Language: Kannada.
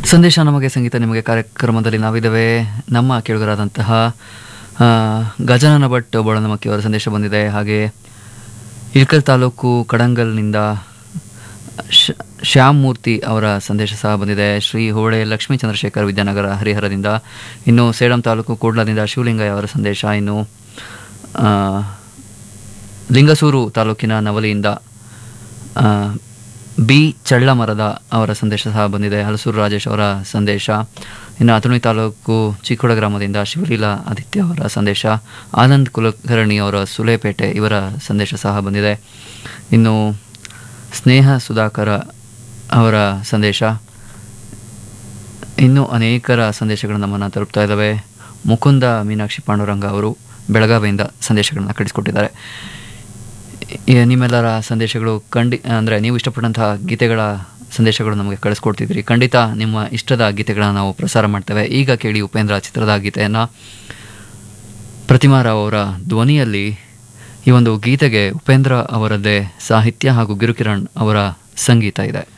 ಸಂದೇಶ ನಮಗೆ ಸಂಗೀತ ನಿಮಗೆ ಕಾರ್ಯಕ್ರಮದಲ್ಲಿ ನಾವಿದ್ದೇವೆ ನಮ್ಮ ಕೇಳುಗರಾದಂತಹ ಆ, ಗಜಾನನ ಭಟ್ ಬೋಳನಮಕ್ಕಿ ಅವರ ಸಂದೇಶ ಬಂದಿದೆ ಹಾಗೆ ಇಳ್ಕಲ್ ತಾಲೂಕು ಕಡಂಗಲ್ನಿಂದ ಶ ಶ್ಯಾಮ್ ಮೂರ್ತಿ ಅವರ ಸಂದೇಶ ಸಹ ಬಂದಿದೆ ಶ್ರೀ ಹೋಳೆ ಲಕ್ಷ್ಮೀ ಚಂದ್ರಶೇಖರ್ ವಿದ್ಯಾನಗರ ಹರಿಹರದಿಂದ ಇನ್ನು ಸೇಡಂ ತಾಲೂಕು ಕೋಡ್ಲದಿಂದ ಶಿವಲಿಂಗಯ್ಯ ಅವರ ಸಂದೇಶ ಇನ್ನು ಆ, ಲಿಂಗಸೂರು ತಾಲೂಕಿನ ನವಲಿಯಿಂದ ಆ, ಬಿ ಚಳ್ಳಮರದ ಅವರ ಸಂದೇಶ ಸಹ ಬಂದಿದೆ ಹಲಸೂರು ರಾಜೇಶ್ ಅವರ ಸಂದೇಶ ಇನ್ನು ಅಥಣಿ ತಾಲೂಕು ಚಿಕ್ಕೋಡ ಗ್ರಾಮದಿಂದ ಶಿವಲೀಲಾ ಆದಿತ್ಯ ಅವರ ಸಂದೇಶ ಆನಂದ್ ಕುಲಕರ್ಣಿ ಅವರ ಸುಲೇಪೇಟೆ ಇವರ ಸಂದೇಶ ಸಹ ಬಂದಿದೆ ಇನ್ನು ಸ್ನೇಹ ಸುಧಾಕರ ಅವರ ಸಂದೇಶ ಇನ್ನೂ ಅನೇಕರ ಸಂದೇಶಗಳು ನಮ್ಮನ್ನು ತಲುಪ್ತಾ ಇದ್ದಾವೆ ಮುಕುಂದ ಮೀನಾಕ್ಷಿ ಪಾಂಡುರಂಗ ಅವರು ಬೆಳಗಾವಿಯಿಂದ ಸಂದೇಶಗಳನ್ನು ಕಳಿಸ್ಕೊಟ್ಟಿದ್ದಾರೆ ಈ- ನಿಮ್ಮೆಲ್ಲರ ಸಂದೇಶಗಳು ಖಂಡಿ ಅಂದರೆ ನೀವು ಇಷ್ಟಪಟ್ಟಂತಹ ಗೀತೆಗಳ ಸಂದೇಶಗಳು ನಮಗೆ ಕಳಿಸ್ಕೊಡ್ತಿದ್ರಿ ಖಂಡಿತ ನಿಮ್ಮ ಇಷ್ಟದ ಗೀತೆಗಳನ್ನು ನಾವು ಪ್ರಸಾರ ಮಾಡ್ತೇವೆ ಈಗ ಕೇಳಿ ಉಪೇಂದ್ರ ಚಿತ್ರದ ಗೀತೆಯನ್ನು ಪ್ರತಿಮಾ ರಾವ್ ಅವರ ಧ್ವನಿಯಲ್ಲಿ ಈ ಒಂದು ಗೀತೆಗೆ ಉಪೇಂದ್ರ ಅವರದ್ದೇ ಸಾಹಿತ್ಯ ಹಾಗೂ ಗಿರುಕಿರಣ್ ಅವರ ಸಂಗೀತ ಇದೆ